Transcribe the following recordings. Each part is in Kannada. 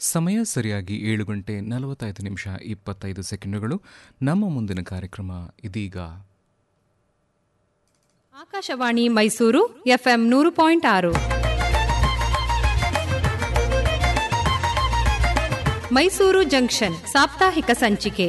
ಸಮಯ ಸರಿಯಾಗಿ ಏಳು ಗಂಟೆ ನಲವತ್ತೈದು ನಿಮಿಷ ಇಪ್ಪತ್ತೈದು ಸೆಕೆಂಡುಗಳು ನಮ್ಮ ಮುಂದಿನ ಕಾರ್ಯಕ್ರಮ ಇದೀಗ ಆಕಾಶವಾಣಿ ಮೈಸೂರು ಎಫ್ಎಂ ನೂರು ಪಾಯಿಂಟ್ ಆರು ಮೈಸೂರು ಜಂಕ್ಷನ್ ಸಾಪ್ತಾಹಿಕ ಸಂಚಿಕೆ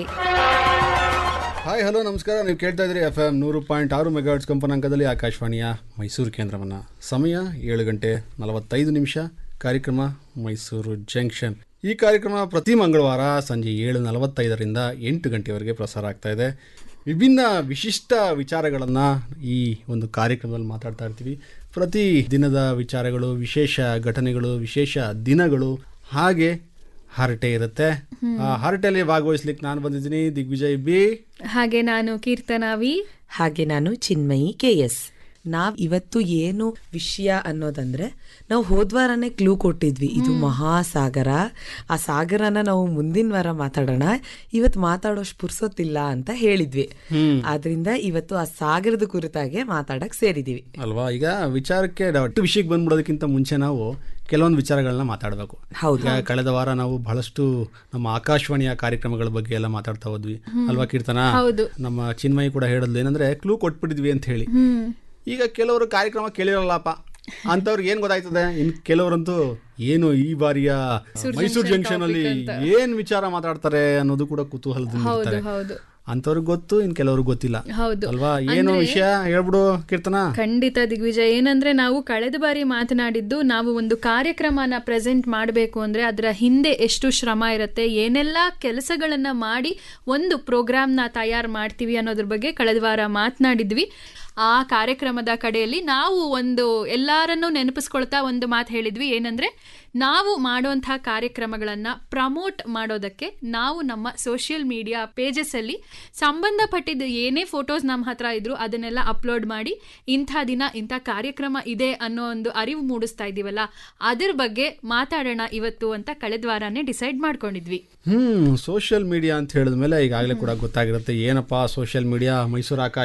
ಹಾಯ್ ಹಲೋ ನಮಸ್ಕಾರ ನೀವು ಕೇಳ್ತಾ ಇದ್ರಿ ಎಫ್ ಎಮ್ ನೂರು ಪಾಯಿಂಟ್ ಆರು ಮೆಗಾಟ್ಸ್ ಕಂಪನಾಂಕದಲ್ಲಿ ಆಕಾಶವಾಣಿಯ ಮೈಸೂರು ಕೇಂದ್ರವನ್ನು ಸಮಯ ಏಳು ಗಂಟೆ ನಲವತ್ತೈದು ನಿಮಿಷ ಕಾರ್ಯಕ್ರಮ ಮೈಸೂರು ಜಂಕ್ಷನ್ ಈ ಕಾರ್ಯಕ್ರಮ ಪ್ರತಿ ಮಂಗಳವಾರ ಸಂಜೆ ಏಳು ನಲವತ್ತೈದರಿಂದ ಎಂಟು ಗಂಟೆವರೆಗೆ ಪ್ರಸಾರ ಆಗ್ತಾ ಇದೆ ವಿಭಿನ್ನ ವಿಶಿಷ್ಟ ವಿಚಾರಗಳನ್ನು ಈ ಒಂದು ಕಾರ್ಯಕ್ರಮದಲ್ಲಿ ಮಾತಾಡ್ತಾ ಇರ್ತೀವಿ ಪ್ರತಿ ದಿನದ ವಿಚಾರಗಳು ವಿಶೇಷ ಘಟನೆಗಳು ವಿಶೇಷ ದಿನಗಳು ಹಾಗೆ ಹರಟೆ ಇರುತ್ತೆ ಆ ಹರಟೆಯಲ್ಲಿ ಭಾಗವಹಿಸ್ಲಿಕ್ಕೆ ನಾನು ಬಂದಿದ್ದೀನಿ ದಿಗ್ವಿಜಯ್ ಬಿ ಹಾಗೆ ನಾನು ಕೀರ್ತನಾವಿ ಹಾಗೆ ನಾನು ಚಿನ್ಮಯಿ ಕೆ ಎಸ್ ನಾವ್ ಇವತ್ತು ಏನು ವಿಷಯ ಅನ್ನೋದಂದ್ರೆ ನಾವು ಹೋದ್ವಾರನೇ ಕ್ಲೂ ಕೊಟ್ಟಿದ್ವಿ ಇದು ಮಹಾಸಾಗರ ಆ ಸಾಗರನ ನಾವು ಮುಂದಿನ ವಾರ ಮಾತಾಡೋಣ ಇವತ್ತು ಮಾತಾಡೋಷ್ಟು ಪುರ್ಸೊತ್ತಿಲ್ಲ ಅಂತ ಹೇಳಿದ್ವಿ ಆದ್ರಿಂದ ಇವತ್ತು ಆ ಸಾಗರದ ಕುರಿತಾಗೆ ಮಾತಾಡಕ್ ಸೇರಿದೀವಿ ಅಲ್ವಾ ಈಗ ವಿಚಾರಕ್ಕೆ ಒಟ್ಟು ವಿಷಯಕ್ಕೆ ಬಂದ್ಬಿಡೋದಕ್ಕಿಂತ ಮುಂಚೆ ನಾವು ಕೆಲವೊಂದು ವಿಚಾರಗಳನ್ನ ಮಾತಾಡಬೇಕು ಹೌದು. ಈಗ ಕಳೆದ ವಾರ ನಾವು ಬಹಳಷ್ಟು ನಮ್ಮ ಆಕಾಶವಾಣಿಯ ಕಾರ್ಯಕ್ರಮಗಳ ಬಗ್ಗೆ ಎಲ್ಲ ಮಾತಾಡ್ತಾ ಹೋದ್ವಿ ಅಲ್ವಾ ಕೀರ್ತನ ಹೌದು. ನಮ್ಮ ಚಿನ್ಮಯಿ ಕೂಡ ಹೇಳೋದು ಏನಂದ್ರೆ ಕ್ಲೂ ಕೊಟ್ಬಿಟ್ಟಿದ್ವಿ ಅಂತ ಹೇಳಿ ಈಗ ಕೆಲವರು ಕಾರ್ಯಕ್ರಮ ಕೇಳಿರಲ್ಲಪ್ಪ ಅಂತವ್ರಿಗೆ ಏನ್ ಗೊತ್ತಾಯ್ತದೆ ಇನ್ ಕೆಲವರಂತೂ ಏನು ಈ ಬಾರಿಯ ಮೈಸೂರು ಜಂಕ್ಷನ್ ಅಲ್ಲಿ ಏನ್ ವಿಚಾರ ಮಾತಾಡ್ತಾರೆ ಅನ್ನೋದು ಕೂಡ ಕುತೂಹಲದಿಂದ ಇರ್ತಾರೆ ಹೌದು ಅಂತವ್ರಿಗೆ ಗೊತ್ತು ಇನ್ ಕೆಲವ್ರಿಗೆ ಗೊತ್ತಿಲ್ಲ ಹೌದು ಅಲ್ವಾ ಏನು ವಿಷಯ ಹೇಳ್ಬಿಡು ಕೀರ್ತನ ಖಂಡಿತ ದಿಗ್ವಿಜಯ್ ಏನಂದ್ರೆ ನಾವು ಕಳೆದ ಬಾರಿ ಮಾತನಾಡಿದ್ದು ನಾವು ಒಂದು ಕಾರ್ಯಕ್ರಮನ ಪ್ರೆಸೆಂಟ್ ಮಾಡಬೇಕು ಅಂದ್ರೆ ಅದರ ಹಿಂದೆ ಎಷ್ಟು ಶ್ರಮ ಇರುತ್ತೆ ಏನೆಲ್ಲ ಕೆಲಸಗಳನ್ನ ಮಾಡಿ ಒಂದು ಪ್ರೋಗ್ರಾಮ್ನ ತಯಾರು ಮಾಡ್ತೀವಿ ಅನ್ನೋದ್ರ ಬಗ್ಗೆ ಕಳೆದ ವಾರ ಮಾತನಾಡಿದ್ವಿ ಆ ಕಾರ್ಯಕ್ರಮದ ಕಡೆಯಲ್ಲಿ ನಾವು ಒಂದು ಎಲ್ಲರನ್ನೂ ನೆನಪಿಸ್ಕೊಳ್ತಾ ಒಂದು ಮಾತು ಹೇಳಿದ್ವಿ ಏನಂದ್ರೆ ನಾವು ಮಾಡುವಂತಹ ಕಾರ್ಯಕ್ರಮಗಳನ್ನ ಪ್ರಮೋಟ್ ಮಾಡೋದಕ್ಕೆ ನಾವು ನಮ್ಮ ಸೋಷಿಯಲ್ ಮೀಡಿಯಾ ಪೇಜಸ್ ಅಲ್ಲಿ ಸಂಬಂಧಪಟ್ಟಿದ್ದ ಏನೇ ಫೋಟೋಸ್ ನಮ್ಮ ಹತ್ರ ಇದ್ರು ಅದನ್ನೆಲ್ಲ ಅಪ್ಲೋಡ್ ಮಾಡಿ ಇಂಥ ದಿನ ಇಂಥ ಕಾರ್ಯಕ್ರಮ ಇದೆ ಅನ್ನೋ ಒಂದು ಅರಿವು ಮೂಡಿಸ್ತಾ ಇದೀವಲ್ಲ ಅದ್ರ ಬಗ್ಗೆ ಮಾತಾಡೋಣ ಇವತ್ತು ಅಂತ ಕಳೆದ ವಾರನೇ ಡಿಸೈಡ್ ಮಾಡ್ಕೊಂಡಿದ್ವಿ ಹ್ಮ್ ಸೋಷಿಯಲ್ ಮೀಡಿಯಾ ಅಂತ ಹೇಳಿದ್ಮೇಲೆ ಈಗಾಗಲೇ ಕೂಡ ಗೊತ್ತಾಗಿರುತ್ತೆ ಏನಪ್ಪಾ ಸೋಷಿಯಲ್ ಮೀಡಿಯಾ ಮೈಸೂರು ಆಕಾಶ